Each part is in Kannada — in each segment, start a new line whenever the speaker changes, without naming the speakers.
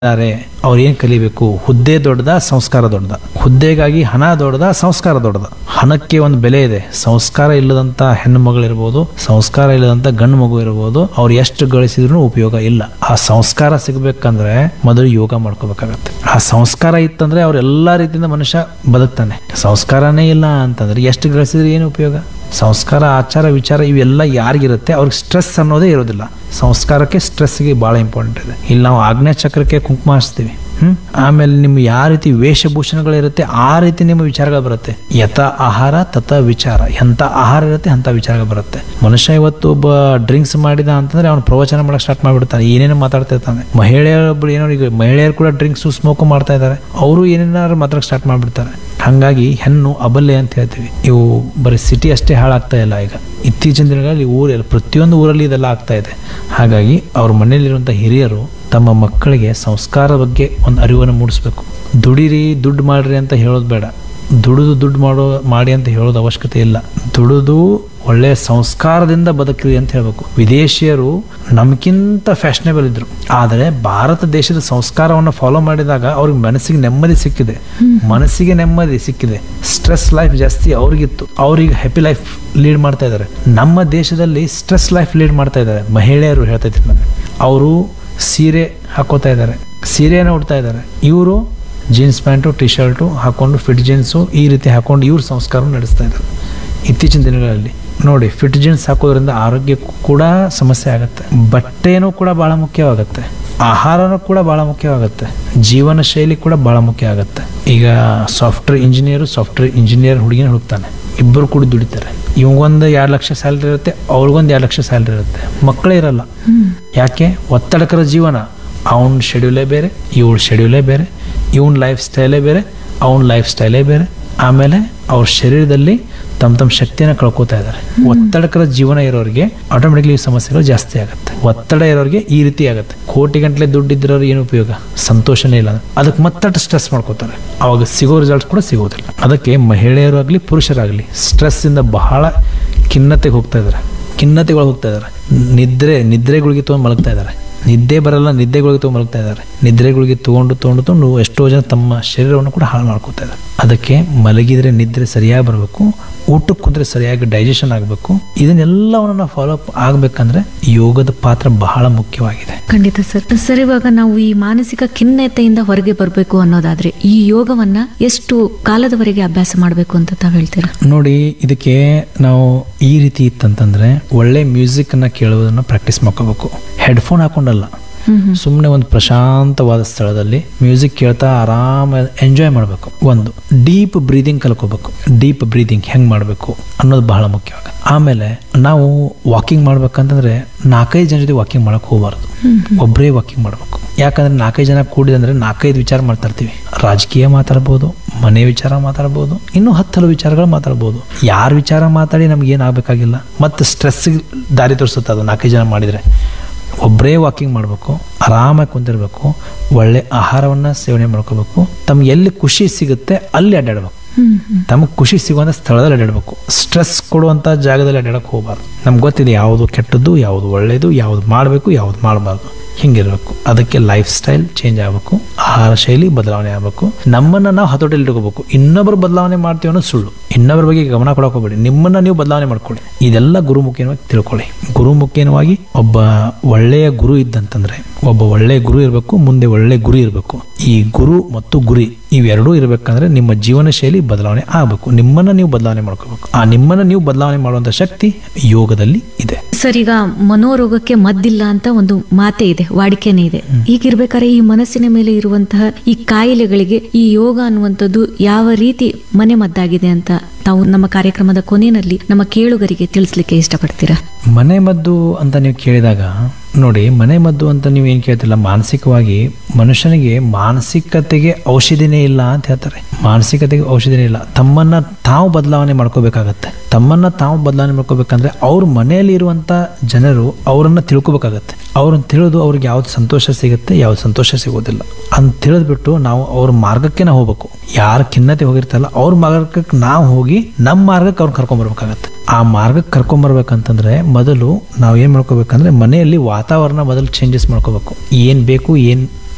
ಇದ್ದಾರೆ ಅವ್ರು ಏನ್ ಕಲಿಬೇಕು ಹುದ್ದೆ ದೊಡ್ಡದ ಸಂಸ್ಕಾರ ದೊಡ್ಡದ ಹುದ್ದೆಗಾಗಿ ಹಣ ದೊಡ್ಡದ ಸಂಸ್ಕಾರ ದೊಡ್ಡದ ಹಣಕ್ಕೆ ಒಂದು ಬೆಲೆ ಇದೆ ಸಂಸ್ಕಾರ ಇಲ್ಲದಂತ ಹೆಣ್ಣು ಮಗಳಿರ್ಬೋದು ಸಂಸ್ಕಾರ ಇಲ್ಲದಂತ ಗಂಡು ಮಗು ಇರ್ಬೋದು ಅವ್ರು ಎಷ್ಟು ಗಳಿಸಿದ್ರು ಉಪಯೋಗ ಇಲ್ಲ ಆ ಸಂಸ್ಕಾರ ಸಿಗ್ಬೇಕಂದ್ರೆ ಮೊದಲು ಯೋಗ ಮಾಡ್ಕೋಬೇಕಾಗತ್ತೆ ಆ ಸಂಸ್ಕಾರ ಇತ್ತಂದ್ರೆ ಅವ್ರ ಎಲ್ಲಾ ರೀತಿಯಿಂದ ಮನುಷ್ಯ ಬದುಕ್ತಾನೆ ಸಂಸ್ಕಾರನೇ ಇಲ್ಲ ಅಂತಂದ್ರೆ ಎಷ್ಟು ಗಳಿಸಿದ್ರೆ ಏನು ಉಪಯೋಗ ಸಂಸ್ಕಾರ ಆಚಾರ ವಿಚಾರ ಇವೆಲ್ಲ ಯಾರಿಗಿರುತ್ತೆ ಅವ್ರಿಗೆ ಸ್ಟ್ರೆಸ್ ಅನ್ನೋದೇ ಇರೋದಿಲ್ಲ ಸಂಸ್ಕಾರಕ್ಕೆ ಸ್ಟ್ರೆಸ್ಗೆ ಭಾಳ ಇಂಪಾರ್ಟೆಂಟ್ ಇದೆ ಇಲ್ಲಿ ನಾವು ಆಜ್ಞಾ ಚಕ್ರಕ್ಕೆ ಕುಂಕುಮ ಹಚ್ತೀವಿ ಹ್ಮ್ ಆಮೇಲೆ ನಿಮ್ಮ ಯಾವ ರೀತಿ ವೇಷಭೂಷಣಗಳಿರುತ್ತೆ ಆ ರೀತಿ ನಿಮ್ಮ ವಿಚಾರಗಳು ಬರುತ್ತೆ ಯಥ ಆಹಾರ ತಥ ವಿಚಾರ ಎಂಥ ಆಹಾರ ಇರುತ್ತೆ ಅಂಥ ವಿಚಾರಗಳು ಬರುತ್ತೆ ಮನುಷ್ಯ ಇವತ್ತು ಒಬ್ಬ ಡ್ರಿಂಕ್ಸ್ ಮಾಡಿದ ಅಂತಂದ್ರೆ ಅವ್ನು ಪ್ರವಚನ ಮಾಡಕ್ ಸ್ಟಾರ್ಟ್ ಮಾಡ್ಬಿಡ್ತಾನೆ ಏನೇನು ಮಾತಾಡ್ತಾ ಇರ್ತಾನೆ ಮಹಿಳೆಯರೊಬ್ಬರು ಏನೋ ಈಗ ಮಹಿಳೆಯರು ಕೂಡ ಡ್ರಿಂಕ್ಸ್ ಸ್ಮೋಕ್ ಮಾಡ್ತಾ ಇದ್ದಾರೆ ಅವರು ಏನೇನಾದ್ರು ಮಾತಾಡಕ್ ಸ್ಟಾರ್ಟ್ ಮಾಡ್ಬಿಡ್ತಾರೆ ಹಾಗಾಗಿ ಹೆಣ್ಣು ಅಬಲ್ಲೆ ಅಂತ ಹೇಳ್ತೀವಿ ಇವು ಬರೀ ಸಿಟಿ ಅಷ್ಟೇ ಹಾಳಾಗ್ತಾ ಇಲ್ಲ ಈಗ ಇತ್ತೀಚಿನ ದಿನಗಳಲ್ಲಿ ಊರಲ್ಲಿ ಪ್ರತಿಯೊಂದು ಊರಲ್ಲಿ ಇದೆಲ್ಲ ಆಗ್ತಾ ಇದೆ ಹಾಗಾಗಿ ಅವ್ರ ಮನೆಯಲ್ಲಿರುವಂಥ ಹಿರಿಯರು ತಮ್ಮ ಮಕ್ಕಳಿಗೆ ಸಂಸ್ಕಾರ ಬಗ್ಗೆ ಒಂದು ಅರಿವನ್ನು ಮೂಡಿಸ್ಬೇಕು ದುಡಿರಿ ದುಡ್ಡು ಮಾಡ್ರಿ ಅಂತ ಹೇಳೋದು ಬೇಡ ದುಡಿದು ದುಡ್ಡು ಮಾಡೋ ಮಾಡಿ ಅಂತ ಹೇಳೋದು ಅವಶ್ಯಕತೆ ಇಲ್ಲ ದುಡಿದು ಒಳ್ಳೆಯ ಸಂಸ್ಕಾರದಿಂದ ಬದುಕ್ರಿ ಅಂತ ಹೇಳ್ಬೇಕು ವಿದೇಶಿಯರು ನಮ್ಗಿಂತ ಫ್ಯಾಷನೇಬಲ್ ಇದ್ರು ಆದರೆ ಭಾರತ ದೇಶದ ಸಂಸ್ಕಾರವನ್ನು ಫಾಲೋ ಮಾಡಿದಾಗ ಅವ್ರಿಗೆ ಮನಸ್ಸಿಗೆ ನೆಮ್ಮದಿ ಸಿಕ್ಕಿದೆ ಮನಸ್ಸಿಗೆ ನೆಮ್ಮದಿ ಸಿಕ್ಕಿದೆ ಸ್ಟ್ರೆಸ್ ಲೈಫ್ ಜಾಸ್ತಿ ಅವ್ರಿಗಿತ್ತು ಅವ್ರಿಗೆ ಹ್ಯಾಪಿ ಲೈಫ್ ಲೀಡ್ ಮಾಡ್ತಾ ಇದ್ದಾರೆ ನಮ್ಮ ದೇಶದಲ್ಲಿ ಸ್ಟ್ರೆಸ್ ಲೈಫ್ ಲೀಡ್ ಮಾಡ್ತಾ ಇದ್ದಾರೆ ಮಹಿಳೆಯರು ಹೇಳ್ತಾ ಇದ್ದೀನಿ ನಾನು ಅವರು ಸೀರೆ ಹಾಕೋತಾ ಇದ್ದಾರೆ ಸೀರೆನ ಉಡ್ತಾ ಇದ್ದಾರೆ ಇವರು ಜೀನ್ಸ್ ಪ್ಯಾಂಟು ಟಿ ಶರ್ಟು ಹಾಕೊಂಡು ಫಿಟ್ ಜೀನ್ಸು ಈ ರೀತಿ ಹಾಕೊಂಡು ಇವ್ರ ಸಂಸ್ಕಾರ ನಡೆಸ್ತಾ ಇದ್ದಾರೆ ಇತ್ತೀಚಿನ ದಿನಗಳಲ್ಲಿ ನೋಡಿ ಫಿಟ್ ಜೀನ್ಸ್ ಹಾಕೋದ್ರಿಂದ ಆರೋಗ್ಯಕ್ಕೂ ಕೂಡ ಸಮಸ್ಯೆ ಆಗುತ್ತೆ ಬಟ್ಟೆನೂ ಕೂಡ ಭಾಳ ಮುಖ್ಯವಾಗುತ್ತೆ ಆಹಾರನೂ ಕೂಡ ಭಾಳ ಮುಖ್ಯವಾಗುತ್ತೆ ಜೀವನ ಶೈಲಿ ಕೂಡ ಭಾಳ ಮುಖ್ಯ ಆಗುತ್ತೆ ಈಗ ಸಾಫ್ಟ್ವೇರ್ ಇಂಜಿನಿಯರು ಸಾಫ್ಟ್ವೇರ್ ಇಂಜಿನಿಯರ್ ಹುಡುಗಿನ ಹುಡುಕ್ತಾನೆ ಇಬ್ಬರು ಕೂಡ ದುಡಿತಾರೆ ಇವಂಗೊಂದು ಎರಡು ಲಕ್ಷ ಸ್ಯಾಲ್ರಿ ಇರುತ್ತೆ ಅವ್ರಿಗೊಂದು ಎರಡು ಲಕ್ಷ ಸ್ಯಾಲ್ರಿ ಇರುತ್ತೆ ಮಕ್ಕಳೇ ಇರಲ್ಲ ಯಾಕೆ ಒತ್ತಡಕರ ಜೀವನ ಅವನ ಶೆಡ್ಯೂಲೇ ಬೇರೆ ಇವಳ ಶೆಡ್ಯೂಲೇ ಬೇರೆ ಇವನ್ ಲೈಫ್ ಸ್ಟೈಲೇ ಬೇರೆ ಅವನ ಲೈಫ್ ಸ್ಟೈಲೇ ಬೇರೆ ಆಮೇಲೆ ಅವ್ರ ಶರೀರದಲ್ಲಿ ತಮ್ಮ ತಮ್ಮ ಶಕ್ತಿಯನ್ನು ಕಳ್ಕೊತಾ ಇದ್ದಾರೆ ಒತ್ತಡಕರ ಜೀವನ ಇರೋರಿಗೆ ಆಟೋಮೆಟಿಕ್ಲಿ ಈ ಸಮಸ್ಯೆಗಳು ಜಾಸ್ತಿ ಆಗುತ್ತೆ ಒತ್ತಡ ಇರೋರಿಗೆ ಈ ರೀತಿ ಆಗುತ್ತೆ ಕೋಟಿ ಗಂಟಲೆ ದುಡ್ಡಿದ್ರೋರು ಏನು ಉಪಯೋಗ ಸಂತೋಷನೇ ಇಲ್ಲ ಅದಕ್ಕೆ ಮತ್ತಷ್ಟು ಸ್ಟ್ರೆಸ್ ಮಾಡ್ಕೋತಾರೆ ಅವಾಗ ಸಿಗೋ ರಿಸಲ್ಟ್ಸ್ ಕೂಡ ಸಿಗೋದಿಲ್ಲ ಅದಕ್ಕೆ ಮಹಿಳೆಯರಾಗಲಿ ಪುರುಷರಾಗಲಿ ಸ್ಟ್ರೆಸ್ಸಿಂದ ಬಹಳ ಖಿನ್ನತೆಗೆ ಹೋಗ್ತಾ ಇದ್ದಾರೆ ಖಿನ್ನತೆಗಳು ಹೋಗ್ತಾ ಇದ್ದಾರೆ ನಿದ್ರೆ ನಿದ್ರೆಗಳಿಗೆ ತೊಗೊಂಡು ಮಲಗ್ತಾ ಇದ್ದಾರೆ ನಿದ್ದೆ ಬರಲ್ಲ ನಿದ್ದೆಗಳಿಗೆ ತೊಗೊಂಡು ಮಲಗ್ತಾ ಇದ್ದಾರೆ ನಿದ್ರೆಗಳಿಗೆ ತೊಗೊಂಡು ತೊಗೊಂಡು ತೊಗೊಂಡು ಎಷ್ಟೋ ಜನ ತಮ್ಮ ಶರೀರವನ್ನು ಕೂಡ ಹಾಳು ಮಾಡ್ಕೋತಾ ಇದ್ದಾರೆ ಅದಕ್ಕೆ ಮಲಗಿದ್ರೆ ನಿದ್ರೆ ಸರಿಯಾಗಿ ಬರಬೇಕು ಊಟಕ್ಕೆ ಕುಂದ್ರೆ ಸರಿಯಾಗಿ ಡೈಜೆಷನ್ ಆಗಬೇಕು ಇದನ್ನೆಲ್ಲವನ್ನು ನಾವು ಫಾಲೋ ಅಪ್ ಆಗಬೇಕಂದ್ರೆ ಯೋಗದ ಪಾತ್ರ ಬಹಳ ಮುಖ್ಯವಾಗಿದೆ
ಖಂಡಿತ ಸರ್ ಸರ್ ಇವಾಗ ನಾವು ಈ ಮಾನಸಿಕ ಖಿನ್ನತೆಯಿಂದ ಹೊರಗೆ ಬರಬೇಕು ಅನ್ನೋದಾದ್ರೆ ಈ ಯೋಗವನ್ನ ಎಷ್ಟು ಕಾಲದವರೆಗೆ ಅಭ್ಯಾಸ ಮಾಡಬೇಕು ಅಂತ ತಾವ್ ಹೇಳ್ತೀರಾ
ನೋಡಿ ಇದಕ್ಕೆ ನಾವು ಈ ರೀತಿ ಇತ್ತಂತಂದ್ರೆ ಒಳ್ಳೆ ಮ್ಯೂಸಿಕ್ ಅನ್ನ ಕೇಳೋದನ್ನ ಪ್ರಾಕ್ಟೀಸ್ ಮಾಡ್ಕೋಬೇಕು ಹೆಡ್ಫೋನ್ ಹಾಕೊಂಡಲ್ಲ ಸುಮ್ಮನೆ ಒಂದು ಪ್ರಶಾಂತವಾದ ಸ್ಥಳದಲ್ಲಿ ಮ್ಯೂಸಿಕ್ ಕೇಳ್ತಾ ಆರಾಮ ಎಂಜಾಯ್ ಮಾಡಬೇಕು ಒಂದು ಡೀಪ್ ಬ್ರೀದಿಂಗ್ ಕಲ್ಕೋಬೇಕು ಡೀಪ್ ಬ್ರೀದಿಂಗ್ ಹೆಂಗ್ ಮಾಡಬೇಕು ಅನ್ನೋದು ಬಹಳ ಮುಖ್ಯವಾಗ ಆಮೇಲೆ ನಾವು ವಾಕಿಂಗ್ ಮಾಡ್ಬೇಕಂತಂದ್ರೆ ನಾಲ್ಕೈದು ಜನ ಜೊತೆ ವಾಕಿಂಗ್ ಮಾಡಕ್ ಹೋಗಬಾರ್ದು ಒಬ್ಬರೇ ವಾಕಿಂಗ್ ಮಾಡಬೇಕು ಯಾಕಂದ್ರೆ ನಾಲ್ಕೈದು ಜನ ಕೂಡಿದಂದ್ರೆ ನಾಲ್ಕೈದು ವಿಚಾರ ಮಾಡ್ತಾ ಇರ್ತೀವಿ ರಾಜಕೀಯ ಮಾತಾಡ್ಬೋದು ಮನೆ ವಿಚಾರ ಮಾತಾಡ್ಬೋದು ಇನ್ನೂ ಹತ್ತು ಹಲವು ವಿಚಾರಗಳು ಮಾತಾಡ್ಬೋದು ಯಾರ ವಿಚಾರ ಮಾತಾಡಿ ನಮ್ಗೆ ಏನಾಗಬೇಕಾಗಿಲ್ಲ ಮತ್ತು ಸ್ಟ್ರೆಸ್ ದಾರಿ ತೋರಿಸುತ್ತೆ ಅದು ನಾಲ್ಕೈದು ಜನ ಮಾಡಿದರೆ ಒಬ್ಬರೇ ವಾಕಿಂಗ್ ಮಾಡಬೇಕು ಆರಾಮಾಗಿ ಕುಂತಿರ್ಬೇಕು ಒಳ್ಳೆ ಆಹಾರವನ್ನು ಸೇವನೆ ಮಾಡ್ಕೋಬೇಕು ತಮ್ಗೆ ಎಲ್ಲಿ ಖುಷಿ ಸಿಗುತ್ತೆ ಅಲ್ಲಿ ಅಡ್ಡಾಡ್ಬೇಕು ತಮಗೆ ಖುಷಿ ಸಿಗುವಂಥ ಸ್ಥಳದಲ್ಲಿ ಅಡ್ಡಾಡ್ಬೇಕು ಸ್ಟ್ರೆಸ್ ಕೊಡುವಂಥ ಜಾಗದಲ್ಲಿ ಅಡ್ಡಾಡಕ್ಕೆ ಹೋಗಬಾರ್ದು ನಮ್ಗೆ ಗೊತ್ತಿದೆ ಯಾವುದು ಕೆಟ್ಟದ್ದು ಯಾವುದು ಒಳ್ಳೆಯದು ಯಾವುದು ಮಾಡಬೇಕು ಯಾವುದು ಮಾಡಬಾರ್ದು ಹಿಂಗಿರ್ಬೇಕು ಅದಕ್ಕೆ ಲೈಫ್ ಸ್ಟೈಲ್ ಚೇಂಜ್ ಆಗಬೇಕು ಆಹಾರ ಶೈಲಿ ಬದಲಾವಣೆ ಆಗಬೇಕು ನಮ್ಮನ್ನ ನಾವು ಹತೋಟಿಯಲ್ಲಿ ಇಟ್ಕೋಬೇಕು ಇನ್ನೊಬ್ಬರು ಬದಲಾವಣೆ ಮಾಡ್ತೀವಿ ಅನ್ನೋದು ಸುಳ್ಳು ಇನ್ನೊಬ್ಬರ ಬಗ್ಗೆ ಗಮನ ಕೊಡಕ್ಕೆ ಹೋಗ್ಬೇಡಿ ನಿಮ್ಮನ್ನ ನೀವು ಬದಲಾವಣೆ ಮಾಡ್ಕೊಳ್ಳಿ ಇದೆಲ್ಲ ಗುರುಮುಖೇನವಾಗಿ ತಿಳ್ಕೊಳ್ಳಿ ಗುರುಮುಖೇನವಾಗಿ ಒಬ್ಬ ಒಳ್ಳೆಯ ಗುರು ಇದ್ದಂತಂದ್ರೆ ಒಬ್ಬ ಒಳ್ಳೆಯ ಗುರು ಇರಬೇಕು ಮುಂದೆ ಒಳ್ಳೆ ಗುರಿ ಇರಬೇಕು ಈ ಗುರು ಮತ್ತು ಗುರಿ ಇವೆರಡೂ ಇರಬೇಕಂದ್ರೆ ನಿಮ್ಮ ಜೀವನ ಶೈಲಿ ಬದಲಾವಣೆ ಆಗಬೇಕು ನಿಮ್ಮನ್ನ ನೀವು ಬದಲಾವಣೆ ಮಾಡ್ಕೋಬೇಕು ಆ ನಿಮ್ಮನ್ನ ನೀವು ಬದಲಾವಣೆ ಮಾಡುವಂತ ಶಕ್ತಿ ಯೋಗದಲ್ಲಿ ಇದೆ
ಸರ್ ಈಗ ಮನೋರೋಗಕ್ಕೆ ಮದ್ದಿಲ್ಲ ಅಂತ ಒಂದು ಮಾತೆ ಇದೆ ವಾಡಿಕೆನೇ ಇದೆ ಹೀಗಿರ್ಬೇಕಾದ್ರೆ ಈ ಮನಸ್ಸಿನ ಮೇಲೆ ಇರುವಂತಹ ಈ ಕಾಯಿಲೆಗಳಿಗೆ ಈ ಯೋಗ ಅನ್ನುವಂಥದ್ದು ಯಾವ ರೀತಿ ಮನೆ ಮದ್ದಾಗಿದೆ ಅಂತ ತಾವು ನಮ್ಮ ಕಾರ್ಯಕ್ರಮದ ಕೊನೆಯಲ್ಲಿ ನಮ್ಮ ಕೇಳುಗರಿಗೆ ತಿಳಿಸ್ಲಿಕ್ಕೆ ಇಷ್ಟಪಡ್ತೀರಾ
ಮನೆ ಮದ್ದು ಅಂತ ನೀವು ಕೇಳಿದಾಗ ನೋಡಿ ಮನೆ ಮದ್ದು ಅಂತ ನೀವು ಏನು ಕೇಳ್ತಿಲ್ಲ ಮಾನಸಿಕವಾಗಿ ಮನುಷ್ಯನಿಗೆ ಮಾನಸಿಕತೆಗೆ ಔಷಧಿನೇ ಇಲ್ಲ ಅಂತ ಹೇಳ್ತಾರೆ ಮಾನಸಿಕತೆಗೆ ಔಷಧಿನೇ ಇಲ್ಲ ತಮ್ಮನ್ನ ತಾವು ಬದಲಾವಣೆ ಮಾಡ್ಕೋಬೇಕಾಗತ್ತೆ ತಮ್ಮನ್ನ ತಾವು ಬದಲಾವಣೆ ಮಾಡ್ಕೋಬೇಕಂದ್ರೆ ಅವ್ರ ಮನೆಯಲ್ಲಿ ಇರುವಂತ ಜನರು ಅವರನ್ನ ತಿಳ್ಕೊಬೇಕಾಗತ್ತೆ ಅವ್ರನ್ನ ತಿಳಿದು ಅವ್ರಿಗೆ ಯಾವ್ದು ಸಂತೋಷ ಸಿಗುತ್ತೆ ಯಾವ್ದು ಸಂತೋಷ ಸಿಗೋದಿಲ್ಲ ಅಂತ ತಿಳಿದ್ಬಿಟ್ಟು ನಾವು ಅವ್ರ ಮಾರ್ಗಕ್ಕೆ ನಾವು ಹೋಗ್ಬೇಕು ಯಾರ ಖಿನ್ನತೆ ಹೋಗಿರ್ತಾರಲ್ಲ ಅವ್ರ ಮಾರ್ಗಕ್ಕೆ ನಾವು ಹೋಗಿ ನಮ್ಮ ಮಾರ್ಗಕ್ಕೆ ಅವ್ರನ್ನ ಕರ್ಕೊಂಡ್ಬರ್ಬೇಕಾಗತ್ತೆ ಆ ಮಾರ್ಗಕ್ಕೆ ಕರ್ಕೊಂಬರ್ಬೇಕಂತಂದ್ರೆ ಮೊದಲು ನಾವು ಏನು ಮಾಡ್ಕೋಬೇಕಂದ್ರೆ ಮನೆಯಲ್ಲಿ ವಾತಾವರಣ ಮೊದಲು ಚೇಂಜಸ್ ಮಾಡ್ಕೋಬೇಕು ಏನು ಬೇಕು ಏನು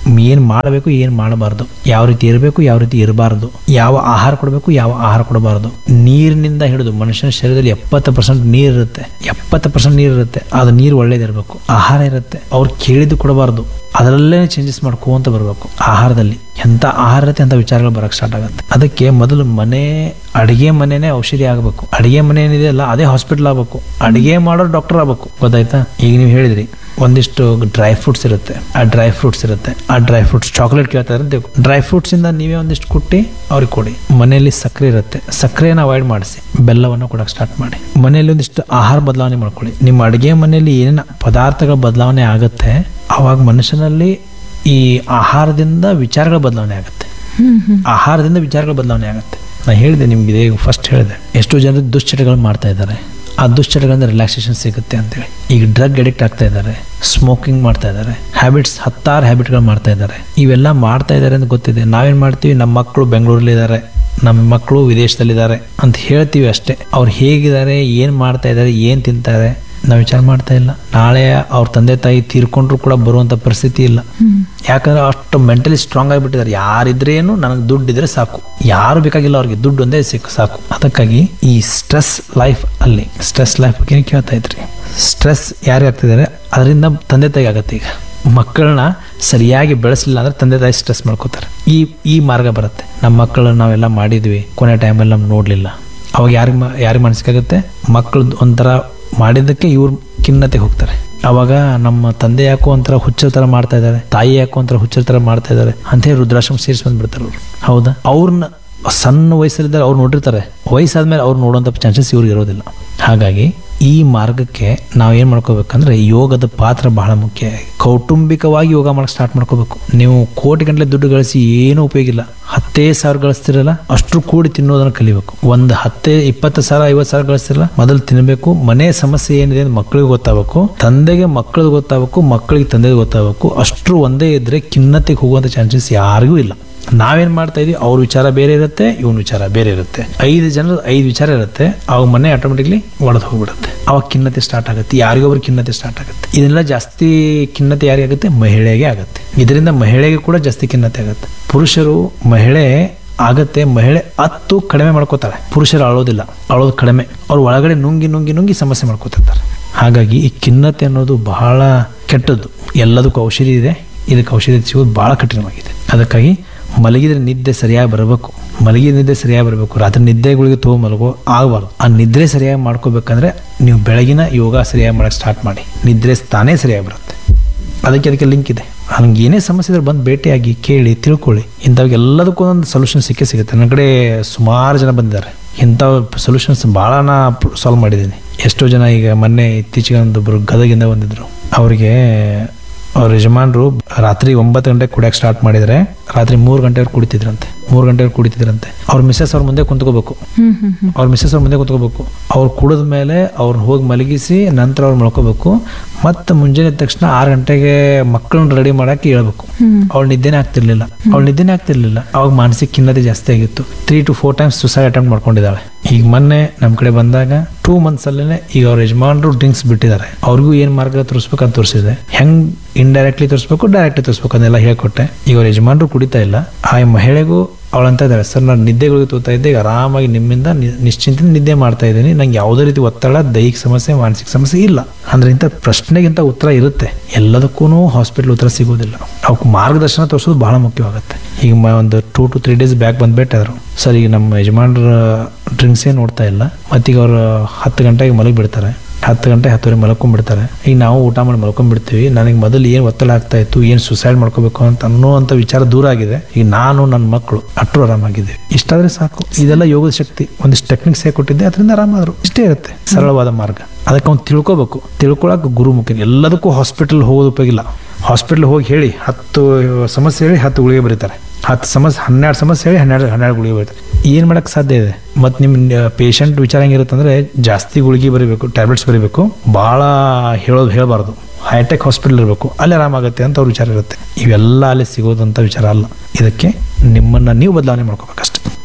ಏನು ಮಾಡಬೇಕು ಏನು ಮಾಡಬಾರ್ದು ಯಾವ ರೀತಿ ಇರಬೇಕು ಯಾವ ರೀತಿ ಇರಬಾರ್ದು ಯಾವ ಆಹಾರ ಕೊಡಬೇಕು ಯಾವ ಆಹಾರ ಕೊಡಬಾರ್ದು ನೀರಿನಿಂದ ಹಿಡಿದು ಮನುಷ್ಯನ ಶರೀರದಲ್ಲಿ ಎಪ್ಪತ್ತು ಪರ್ಸೆಂಟ್ ನೀರು ಇರುತ್ತೆ ಎಪ್ಪತ್ತು ಪರ್ಸೆಂಟ್ ನೀರು ಇರುತ್ತೆ ಅದು ನೀರು ಒಳ್ಳೇದಿರಬೇಕು ಆಹಾರ ಇರುತ್ತೆ ಅವ್ರು ಕೇಳಿದ್ದು ಕೊಡಬಾರ್ದು ಅದರಲ್ಲೇ ಚೇಂಜಸ್ ಮಾಡ್ಕೊಂತ ಬರಬೇಕು ಆಹಾರದಲ್ಲಿ ಎಂಥ ಆಹಾರ ಇರುತ್ತೆ ಅಂತ ವಿಚಾರಗಳು ಬರಕ್ಕೆ ಸ್ಟಾರ್ಟ್ ಆಗುತ್ತೆ ಅದಕ್ಕೆ ಮೊದಲು ಮನೆ ಅಡಿಗೆ ಮನೆನೇ ಔಷಧಿ ಆಗಬೇಕು ಅಡಿಗೆ ಮನೆ ಏನಿದೆ ಅಲ್ಲ ಅದೇ ಹಾಸ್ಪಿಟಲ್ ಆಗಬೇಕು ಅಡಿಗೆ ಮಾಡೋರು ಡಾಕ್ಟರ್ ಆಗಬೇಕು ಗೊತ್ತಾಯ್ತಾ ಈಗ ನೀವು ಹೇಳಿದ್ರಿ ಒಂದಿಷ್ಟು ಡ್ರೈ ಫ್ರೂಟ್ಸ್ ಇರುತ್ತೆ ಆ ಡ್ರೈ ಫ್ರೂಟ್ಸ್ ಇರುತ್ತೆ ಆ ಡ್ರೈ ಫ್ರೂಟ್ಸ್ ಚಾಕ್ಲೇಟ್ ಕೇಳ್ತಾರೆ ಅಂತ ಡ್ರೈ ಫ್ರೂಟ್ಸ್ ಇಂದ ನೀವೇ ಒಂದಿಷ್ಟು ಕುಟ್ಟಿ ಅವ್ರಿಗೆ ಕೊಡಿ ಮನೆಯಲ್ಲಿ ಸಕ್ಕರೆ ಇರುತ್ತೆ ಸಕ್ಕರೆನ ಅವಾಯ್ಡ್ ಮಾಡಿಸಿ ಬೆಲ್ಲವನ್ನು ಕೊಡಕ್ಕೆ ಸ್ಟಾರ್ಟ್ ಮಾಡಿ ಮನೆಯಲ್ಲಿ ಒಂದಿಷ್ಟು ಆಹಾರ ಬದಲಾವಣೆ ಮಾಡ್ಕೊಳ್ಳಿ ನಿಮ್ಮ ಅಡುಗೆ ಮನೆಯಲ್ಲಿ ಏನೇನು ಪದಾರ್ಥಗಳ ಬದಲಾವಣೆ ಆಗುತ್ತೆ ಅವಾಗ ಮನುಷ್ಯನಲ್ಲಿ ಈ ಆಹಾರದಿಂದ ವಿಚಾರಗಳ ಬದಲಾವಣೆ ಆಗುತ್ತೆ
ಹ್ಮ್ ಹ್ಮ್
ಆಹಾರದಿಂದ ವಿಚಾರಗಳ ಬದಲಾವಣೆ ಆಗುತ್ತೆ ನಾನು ಹೇಳಿದೆ ನಿಮ್ಗೆ ಇದೇ ಫಸ್ಟ್ ಹೇಳಿದೆ ಎಷ್ಟೋ ಜನರು ದುಶ್ಚಟಗಳು ಮಾಡ್ತಾ ಇದ್ದಾರೆ ಆ ದುಶ್ಚಟಗಳಿಂದ ರಿಲ್ಯಾಕ್ಸೇಷನ್ ಸಿಗುತ್ತೆ ಅಂತೇಳಿ ಈಗ ಡ್ರಗ್ ಅಡಿಕ್ಟ್ ಆಗ್ತಾ ಇದ್ದಾರೆ ಸ್ಮೋಕಿಂಗ್ ಮಾಡ್ತಾ ಇದ್ದಾರೆ ಹ್ಯಾಬಿಟ್ಸ್ ಹತ್ತಾರು ಹ್ಯಾಬಿಟ್ಗಳು ಮಾಡ್ತಾ ಇದ್ದಾರೆ ಇವೆಲ್ಲ ಮಾಡ್ತಾ ಇದ್ದಾರೆ ಅಂತ ಗೊತ್ತಿದೆ ನಾವೇನ್ ಮಾಡ್ತೀವಿ ನಮ್ಮ ಮಕ್ಕಳು ಬೆಂಗಳೂರಲ್ಲಿ ಇದ್ದಾರೆ ನಮ್ಮ ಮಕ್ಕಳು ವಿದೇಶದಲ್ಲಿದ್ದಾರೆ ಅಂತ ಹೇಳ್ತೀವಿ ಅಷ್ಟೇ ಅವ್ರು ಹೇಗಿದ್ದಾರೆ ಏನು ಮಾಡ್ತಾ ಇದ್ದಾರೆ ಏನು ತಿಂತಾರೆ ನಾವು ವಿಚಾರ ಮಾಡ್ತಾ ಇಲ್ಲ ನಾಳೆ ಅವ್ರ ತಂದೆ ತಾಯಿ ತೀರ್ಕೊಂಡ್ರು ಕೂಡ ಬರುವಂಥ ಪರಿಸ್ಥಿತಿ ಇಲ್ಲ ಯಾಕಂದ್ರೆ ಅಷ್ಟು ಮೆಂಟಲಿ ಸ್ಟ್ರಾಂಗ್ ಆಗಿಬಿಟ್ಟಿದ್ದಾರೆ ಯಾರಿದ್ರೇನು ನನಗೆ ದುಡ್ಡು ಇದ್ರೆ ಸಾಕು ಯಾರು ಬೇಕಾಗಿಲ್ಲ ಅವ್ರಿಗೆ ದುಡ್ಡು ಒಂದೇ ಸಿಕ್ಕ ಸಾಕು ಅದಕ್ಕಾಗಿ ಈ ಸ್ಟ್ರೆಸ್ ಲೈಫ್ ಅಲ್ಲಿ ಸ್ಟ್ರೆಸ್ ಲೈಫ್ ಬಗ್ಗೆ ಕೇಳ್ತಾ ಇದ್ರಿ ಸ್ಟ್ರೆಸ್ ಯಾರು ಆಗ್ತಿದ್ದಾರೆ ಅದರಿಂದ ತಂದೆ ತಾಯಿ ಆಗತ್ತೆ ಈಗ ಮಕ್ಕಳನ್ನ ಸರಿಯಾಗಿ ಬೆಳೆಸಲಿಲ್ಲ ಅಂದ್ರೆ ತಂದೆ ತಾಯಿ ಸ್ಟ್ರೆಸ್ ಮಾಡ್ಕೋತಾರೆ ಈ ಈ ಮಾರ್ಗ ಬರುತ್ತೆ ನಮ್ಮ ಮಕ್ಕಳನ್ನ ನಾವೆಲ್ಲ ಮಾಡಿದ್ವಿ ಕೊನೆ ಟೈಮಲ್ಲಿ ನಮ್ಗೆ ನೋಡಲಿಲ್ಲ ಅವಾಗ ಯಾರಿಗೆ ಯಾರಿಗೆ ಮನಸ್ಸಿಗಾಗುತ್ತೆ ಮಕ್ಕಳು ಒಂಥರ ಮಾಡಿದ್ದಕ್ಕೆ ಇವ್ರು ಖಿನ್ನತೆ ಹೋಗ್ತಾರೆ ಅವಾಗ ನಮ್ಮ ತಂದೆ ಯಾಕೋ ಒಂಥರ ಹುಚ್ಚರ ಥರ ಮಾಡ್ತಾ ಇದ್ದಾರೆ ತಾಯಿ ಯಾಕೋ ಒಂಥರ ಹುಚ್ಚರ ಥರ ಮಾಡ್ತಾ ಇದ್ದಾರೆ ಅಂತ ಹೇಳಿ ರುದ್ರಾಶ್ರಮ ಸೇರಿಸಿ ಬಂದ್ಬಿಡ್ತಾರೆ ಅವರು ಹೌದಾ ಅವ್ರನ್ನ ಸಣ್ಣ ವಯಸ್ಸಲ್ಲಿದ್ದಾರೆ ಅವ್ರು ನೋಡಿರ್ತಾರೆ ವಯಸ್ಸಾದ್ಮೇಲೆ ಅವ್ರು ನೋಡುವಂಥ ಚಾನ್ಸಸ್ ಇವ್ರಿಗೆ ಇರೋದಿಲ್ಲ ಹಾಗಾಗಿ ಈ ಮಾರ್ಗಕ್ಕೆ ನಾವು ಏನು ಮಾಡ್ಕೋಬೇಕಂದ್ರೆ ಯೋಗದ ಪಾತ್ರ ಬಹಳ ಮುಖ್ಯ ಕೌಟುಂಬಿಕವಾಗಿ ಯೋಗ ಮಾಡಕ್ಕೆ ಸ್ಟಾರ್ಟ್ ಮಾಡ್ಕೋಬೇಕು ನೀವು ಕೋಟಿ ಗಂಟಲೆ ದುಡ್ಡು ಗಳಿಸಿ ಏನೂ ಉಪಯೋಗ ಇಲ್ಲ ಹತ್ತೇ ಸಾವಿರ ಗಳಿಸ್ತಿರಲ್ಲ ಅಷ್ಟು ಕೂಡಿ ತಿನ್ನೋದನ್ನ ಕಲಿಬೇಕು ಒಂದು ಹತ್ತೇ ಇಪ್ಪತ್ತು ಸಾವಿರ ಐವತ್ತು ಸಾವಿರ ಗಳಿಸ್ತಿರಲ್ಲ ಮೊದಲು ತಿನ್ನಬೇಕು ಮನೆ ಸಮಸ್ಯೆ ಏನಿದೆ ಅಂತ ಮಕ್ಕಳಿಗೆ ಗೊತ್ತಾಗಬೇಕು ತಂದೆಗೆ ಮಕ್ಕಳಿಗೆ ಗೊತ್ತಾಗಬೇಕು ಮಕ್ಕಳಿಗೆ ತಂದೆಗೆ ಗೊತ್ತಾಗಬೇಕು ಅಷ್ಟು ಒಂದೇ ಇದ್ರೆ ಖಿನ್ನತೆಗೆ ಹೋಗುವಂಥ ಚಾನ್ಸಸ್ ಯಾರಿಗೂ ಇಲ್ಲ ನಾವೇನ್ ಮಾಡ್ತಾ ಇದೀವಿ ಅವ್ರ ವಿಚಾರ ಬೇರೆ ಇರುತ್ತೆ ಇವನ್ ವಿಚಾರ ಬೇರೆ ಇರುತ್ತೆ ಐದು ಜನರ ಐದು ವಿಚಾರ ಇರುತ್ತೆ ಅವಾಗ ಮನೆ ಆಟೋಮೆಟಿಕ್ಲಿ ಒಡೆದು ಹೋಗ್ಬಿಡುತ್ತೆ ಅವಾಗ ಖಿನ್ನತೆ ಸ್ಟಾರ್ಟ್ ಆಗುತ್ತೆ ಯಾರಿಗೊಬ್ರು ಖಿನ್ನತೆ ಸ್ಟಾರ್ಟ್ ಆಗುತ್ತೆ ಇದನ್ನೆಲ್ಲ ಜಾಸ್ತಿ ಖಿನ್ನತೆ ಯಾರಿಗಾಗುತ್ತೆ ಮಹಿಳೆಗೆ ಆಗುತ್ತೆ ಇದರಿಂದ ಮಹಿಳೆಗೆ ಕೂಡ ಜಾಸ್ತಿ ಖಿನ್ನತೆ ಆಗುತ್ತೆ ಪುರುಷರು ಮಹಿಳೆ ಆಗತ್ತೆ ಮಹಿಳೆ ಹತ್ತು ಕಡಿಮೆ ಮಾಡ್ಕೋತಾಳೆ ಪುರುಷರು ಅಳೋದಿಲ್ಲ ಅಳೋದು ಕಡಿಮೆ ಅವ್ರು ಒಳಗಡೆ ನುಂಗಿ ನುಂಗಿ ನುಂಗಿ ಸಮಸ್ಯೆ ಮಾಡ್ಕೋತಿರ್ತಾರೆ ಹಾಗಾಗಿ ಈ ಖಿನ್ನತೆ ಅನ್ನೋದು ಬಹಳ ಕೆಟ್ಟದ್ದು ಎಲ್ಲದಕ್ಕೂ ಔಷಧಿ ಇದೆ ಇದಕ್ಕೆ ಔಷಧಿ ಸಿಗೋದು ಬಹಳ ಕಠಿಣವಾಗಿದೆ ಅದಕ್ಕಾಗಿ ಮಲಗಿದ್ರೆ ನಿದ್ದೆ ಸರಿಯಾಗಿ ಬರಬೇಕು ಮಲಗಿದ ನಿದ್ದೆ ಸರಿಯಾಗಿ ಬರಬೇಕು ರಾತ್ರಿ ನಿದ್ದೆಗಳಿಗೆ ತಗೋ ಮಲಗೋ ಆಗಬಾರ್ದು ಆ ನಿದ್ರೆ ಸರಿಯಾಗಿ ಮಾಡ್ಕೋಬೇಕಂದ್ರೆ ನೀವು ಬೆಳಗಿನ ಯೋಗ ಸರಿಯಾಗಿ ಮಾಡಕ್ಕೆ ಸ್ಟಾರ್ಟ್ ಮಾಡಿ ನಿದ್ರೆ ತಾನೇ ಸರಿಯಾಗಿ ಬರುತ್ತೆ ಅದಕ್ಕೆ ಅದಕ್ಕೆ ಲಿಂಕ್ ಇದೆ ಹಂಗೆ ಏನೇ ಸಮಸ್ಯೆ ಇದ್ರೆ ಬಂದು ಭೇಟಿಯಾಗಿ ಕೇಳಿ ತಿಳ್ಕೊಳ್ಳಿ ಇಂಥವ್ಗೆ ಎಲ್ಲದಕ್ಕೂ ಒಂದು ಸೊಲ್ಯೂಷನ್ ಸಿಕ್ಕೇ ಸಿಗುತ್ತೆ ನನ್ನ ಕಡೆ ಸುಮಾರು ಜನ ಬಂದಿದ್ದಾರೆ ಇಂಥ ಸೊಲ್ಯೂಷನ್ಸ್ ಭಾಳ ನಾ ಸಾಲ್ವ್ ಮಾಡಿದ್ದೀನಿ ಎಷ್ಟೋ ಜನ ಈಗ ಮೊನ್ನೆ ಇತ್ತೀಚೆಗೆ ಒಂದೊಬ್ಬರು ಗದಗಿಂದ ಬಂದಿದ್ರು ಅವರಿಗೆ ಅವ್ರ ಯಜಮಾನ್ರು ರಾತ್ರಿ ಒಂಬತ್ತು ಗಂಟೆಗೆ ಕುಡಿಯಕ್ಕೆ ಸ್ಟಾರ್ಟ್ ಮಾಡಿದ್ರೆ ರಾತ್ರಿ ಮೂರು ಗಂಟೆವ್ರು ಕುಡಿತಿದ್ರಂತೆ ಮೂರು ಗಂಟೆವ್ರು ಕುಡಿತಿದ್ರಂತೆ ಅವ್ರ ಮಿಸ್ಸಸ್ ಅವ್ರ ಮುಂದೆ ಕುಂತ್ಕೋಬೇಕು
ಹ್ಮ್ ಹ್ಮ್ ಹ್ಮ್
ಅವ್ರ ಮಿಸ್ಸಸ್ ಅವ್ರ ಮುಂದೆ ಕುತ್ಕೋಬೇಕು ಅವ್ರು ಕುಡಿದ ಮೇಲೆ ಅವ್ರನ್ನ ಹೋಗಿ ಮಲಗಿಸಿ ನಂತರ ಅವ್ರು ಮಲ್ಕೋಬೇಕು ಮತ್ತು ಮುಂಜಾನೆ ಎದ್ದ ತಕ್ಷಣ ಆರು ಗಂಟೆಗೆ ಮಕ್ಕಳನ್ನ ರೆಡಿ ಮಾಡಕ್ಕೆ ಹೇಳ್ಬೇಕು
ಹ್ಮ್
ಅವ್ಳ ನಿದ್ದೆನೇ ಆಗ್ತಿರ್ಲಿಲ್ಲ ಅವ್ಳ ನಿದ್ದೆನೇ ಆಗ್ತಿರ್ಲಿಲ್ಲ ಅವಾಗ ಮಾನಸಿಕ ಖಿನ್ನತೆ ಜಾಸ್ತಿ ಆಗಿತ್ತು three to four times suicide attempt ಮಾಡ್ಕೊಂಡಿದ್ದಾಳೆ ಈಗ ಮೊನ್ನೆ ನಮ್ಮ ಕಡೆ ಬಂದಾಗ ಟೂ ಮಂತ್ಸ್ ಅಲ್ಲೇ ಈಗ ಅವ್ರ ಯಜಮಾನರು ಡ್ರಿಂಕ್ಸ್ ಬಿಟ್ಟಿದ್ದಾರೆ ಅವ್ರಿಗೂ ಏನ್ ಮಾರ್ಗ ತೋರಿಸ್ಬೇಕು ಅಂತ ತೋರಿಸಿದೆ ಹೆಂಗ್ ಇಂಡೈರೆಕ್ಟ್ಲಿ ತೋರಿಸ್ಬೇಕು ಡೈರೆಕ್ಟ್ಲಿ ತೋರಿಸ್ಬೇಕು ಅದನ್ನೆಲ್ಲ ಹೇಳ್ಕೊಟ್ಟೆ ಈಗ ಅವ್ರ ಯಜಮಾನರು ಕುಡಿತಾ ಇಲ್ಲ ಆ ಮಹಿಳೆಗೂ ಅವಳಂತ ಇದ್ದಾಳೆ ಸರ್ ನಾನು ನಿದ್ದೆಗಳಿಗೆ ತೋತಾ ಇದ್ದೆ ಈಗ ಆರಾಮಾಗಿ ನಿಮ್ಮಿಂದ ನಿ- ನಿಶ್ಚಿಂತ ನಿದ್ದೆ ಮಾಡ್ತಾ ಇದ್ದೀನಿ ನಂಗೆ ಯಾವುದೇ ರೀತಿ ಒತ್ತಡ ದೈಹಿಕ ಸಮಸ್ಯೆ ಮಾನಸಿಕ ಸಮಸ್ಯೆ ಇಲ್ಲ ಅಂದ್ರೆ ಇಂಥ ಪ್ರಶ್ನೆಗಿಂತ ಉತ್ತರ ಇರುತ್ತೆ ಎಲ್ಲದಕ್ಕೂ ಹಾಸ್ಪಿಟಲ್ ಉತ್ತರ ಸಿಗೋದಿಲ್ಲ ಅವಕ್ಕೆ ಮಾರ್ಗದರ್ಶನ ತೋರಿಸೋದು ಬಹಳ ಮುಖ್ಯವಾಗುತ್ತೆ ಈಗ ಮ- ಒಂದು two to three days back ಬಂದ್ಬಿಟ್ಟಾದ್ರು ಸರ್ ಈಗ ನಮ್ಮ ಯಜಮಾನ್ರ ಡ್ರಿಂಕ್ಸೇ ನೋಡ್ತಾ ಇಲ್ಲ ಮತ್ತೀಗ ಅವರು ಹತ್ತು ಗಂಟೆಗೆ ಮಲಗಿ ಬಿಡ್ತಾರೆ ಹತ್ತು ಗಂಟೆ ಹತ್ತುವರೆ ಮಲ್ಕೊಂಡ್ಬಿಡ್ತಾರೆ ಈಗ ನಾವು ಊಟ ಮಾಡಿ ಮಲ್ಕೊಂಡ್ಬಿಡ್ತೀವಿ ನನಗೆ ಮೊದಲು ಏನು ಒತ್ತಡ ಆಗ್ತಾ ಇತ್ತು ಏನು ಸುಸೈಡ್ ಮಾಡ್ಕೋಬೇಕು ಅಂತ ಅನ್ನೋವಂಥ ವಿಚಾರ ದೂರ ಆಗಿದೆ ಈಗ ನಾನು ನನ್ನ ಮಕ್ಕಳು ಅಟ್ರು ಆರಾಮಾಗಿದ್ದೀವಿ ಇಷ್ಟಾದ್ರೆ ಸಾಕು ಇದೆಲ್ಲ ಯೋಗದ ಶಕ್ತಿ ಒಂದಿಷ್ಟು ಟೆಕ್ನಿಕ್ಸ್ ಕೊಟ್ಟಿದ್ದೆ ಅದರಿಂದ ಆರಾಮಾದ್ರು ಇಷ್ಟೇ ಇರುತ್ತೆ ಸರಳವಾದ ಮಾರ್ಗ ಅದಕ್ಕೆ ಅವ್ನು ತಿಳ್ಕೊಬೇಕು ತಿಳ್ಕೊಳಕ್ಕೆ ಗುರು ಮುಖ್ಯ ಎಲ್ಲದಕ್ಕೂ ಹಾಸ್ಪಿಟಲ್ ಹೋಗೋದು ಉಪಯೋಗಿಲ್ಲ ಹಾಸ್ಪಿಟ್ಲ್ ಹೋಗಿ ಹೇಳಿ ಹತ್ತು ಸಮಸ್ಯೆ ಹೇಳಿ ಹತ್ತು ಗುಳಿಗೆ ಬರೀತಾರೆ ಹತ್ತು ಸಮಸ್ಯೆ ಹನ್ನೆರಡು ಸಮಸ್ಯೆ ಹೇಳಿ ಹನ್ನೆರಡು ಹನ್ನೆರಡು ಗುಳಿಗೆ ಬರೀತಾರೆ ಏನು ಮಾಡಕ್ಕೆ ಸಾಧ್ಯ ಇದೆ ಮತ್ತು ನಿಮ್ಮ ಪೇಷಂಟ್ ವಿಚಾರ ಹೆಂಗಿರುತ್ತೆ ಅಂದರೆ ಜಾಸ್ತಿ ಗುಳಿಗೆ ಬರೀಬೇಕು ಟ್ಯಾಬ್ಲೆಟ್ಸ್ ಬರೀಬೇಕು ಭಾಳ ಹೇಳೋದು ಹೇಳಬಾರ್ದು ಹೈಟೆಕ್ ಹಾಸ್ಪಿಟಲ್ ಇರಬೇಕು ಅಲ್ಲಿ ಆರಾಮಾಗುತ್ತೆ ಅಂತ ಅವ್ರ ವಿಚಾರ ಇರುತ್ತೆ ಇವೆಲ್ಲ ಅಲ್ಲಿ ಸಿಗೋದಂಥ ವಿಚಾರ ಅಲ್ಲ ಇದಕ್ಕೆ ನಿಮ್ಮನ್ನು ನೀವು ಬದಲಾವಣೆ ಮಾಡ್ಕೋಬೇಕಷ್ಟೆ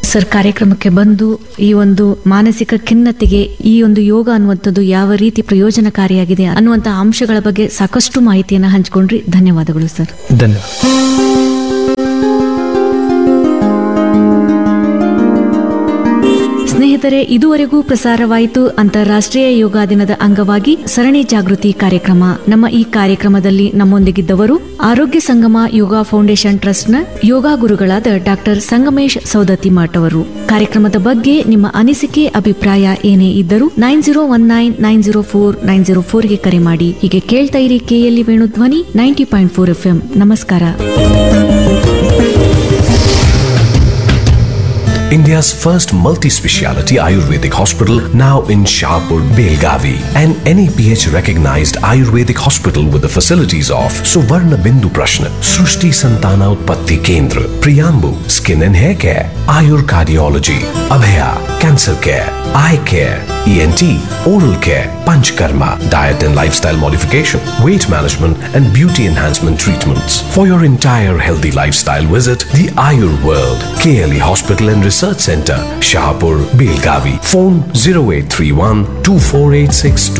ಸರ್ ಕಾರ್ಯಕ್ರಮಕ್ಕೆ ಬಂದು ಈ ಒಂದು ಮಾನಸಿಕ ಖಿನ್ನತೆಗೆ ಈ ಒಂದು ಯೋಗ ಅನ್ನುವಂಥದ್ದು ಯಾವ ರೀತಿ ಪ್ರಯೋಜನಕಾರಿಯಾಗಿದೆ ಅನ್ನುವಂಥ ಅಂಶಗಳ ಬಗ್ಗೆ ಸಾಕಷ್ಟು ಮಾಹಿತಿಯನ್ನು ಹಂಚಿಕೊಂಡ್ರಿ ಧನ್ಯವಾದಗಳು ಸರ್
ಧನ್ಯವಾದ
ಸ್ನೇಹಿತರೆ ಇದುವರೆಗೂ ಪ್ರಸಾರವಾಯಿತು ಅಂತಾರಾಷ್ಟ್ರೀಯ ಯೋಗ ದಿನದ ಅಂಗವಾಗಿ ಸರಣಿ ಜಾಗೃತಿ ಕಾರ್ಯಕ್ರಮ ನಮ್ಮ ಈ ಕಾರ್ಯಕ್ರಮದಲ್ಲಿ ನಮ್ಮೊಂದಿಗಿದ್ದವರು ಆರೋಗ್ಯ ಸಂಗಮ ಯೋಗ ಫೌಂಡೇಶನ್ ಟ್ರಸ್ಟ್ನ ಯೋಗ ಗುರುಗಳಾದ ಡಾಕ್ಟರ್ ಸಂಗಮೇಶ್ ಸೌದತ್ತಿ ಮಠ್ ಅವರು ಕಾರ್ಯಕ್ರಮದ ಬಗ್ಗೆ ನಿಮ್ಮ ಅನಿಸಿಕೆ ಅಭಿಪ್ರಾಯ ಏನೇ ಇದ್ದರೂ nine zero one nine nine zero four nine zero ಫೋರ್ಗೆ ಕರೆ ಮಾಡಿ ಹೀಗೆ ಕೇಳ್ತಾ ಇರಿ ಕೆಎಲ್ಇ ವೇಣು ಧ್ವನಿ ನೈಂಟಿ ಪಾಯಿಂಟ್ ಫೋರ್ ಎಫ್ ನಮಸ್ಕಾರ
India's first multi-speciality Ayurvedic hospital now in Shahpur, Belgavi. An NAPH recognized Ayurvedic hospital with the facilities of Suvarna Bindu Prashna, Srushti Santana Utpatti Kendra, Priyambu, Skin and Hair Care, Ayur Cardiology, Abhaya, Cancer Care, Eye Care, ENT, Oral Care, Panchkarma, Diet and Lifestyle Modification, Weight Management and Beauty Enhancement Treatments. For your entire healthy lifestyle visit the Ayur World, KLE Hospital and Research Center, Shahpur, Belgavi. Phone 0831 2486